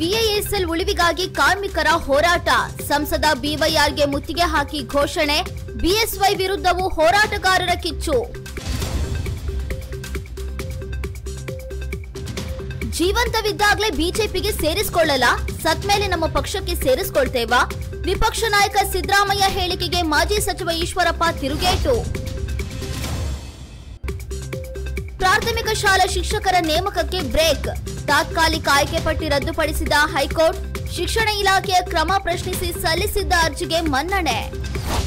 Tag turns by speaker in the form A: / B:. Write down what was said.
A: VISL ಉಳಿವಿಗಾಗಿ ಕಾರ್ಮಿಕರ ಹೋರಾಟ ಸಂಸದ ಬಿವೈಆರ್ಗೆ ಮುತ್ತಿಗೆ ಹಾಕಿ ಘೋಷಣೆ ಬಿಎಸ್ವೈ ವಿರುದ್ಧವೂ ಹೋರಾಟಗಾರರ ಕಿಚ್ಚು ಜೀವಂತವಿದ್ದಾಗಲೇ ಬಿಜೆಪಿಗೆ ಸೇರಿಸಿಕೊಳ್ಳಲ್ಲ ಸತ್ಮೇಲೆ ನಮ್ಮ ಪಕ್ಷಕ್ಕೆ ಸೇರಿಸಿಕೊಳ್ತೇವಾ ವಿಪಕ್ಷ ನಾಯಕ ಸಿದ್ದರಾಮಯ್ಯ ಹೇಳಿಕೆಗೆ ಮಾಜಿ ಸಚಿವ ಈಶ್ವರಪ್ಪ ತಿರುಗೇಟು ಪ್ರಾಥಮಿಕ ಶಾಲಾ ಶಿಕ್ಷಕರ ನೇಮಕಕ್ಕೆ ಬ್ರೇಕ್ ತಾತ್ಕಾಲಿಕ ಆಯ್ಕೆ ಪಟ್ಟಿ ರದ್ದುಪಡಿಸಿದ ಹೈಕೋರ್ಟ್ ಶಿಕ್ಷಣ ಇಲಾಖೆಯ ಕ್ರಮ ಪ್ರಶ್ನಿಸಿ ಸಲ್ಲಿಸಿದ್ದ ಅರ್ಜಿಗೆ ಮನ್ನಣೆ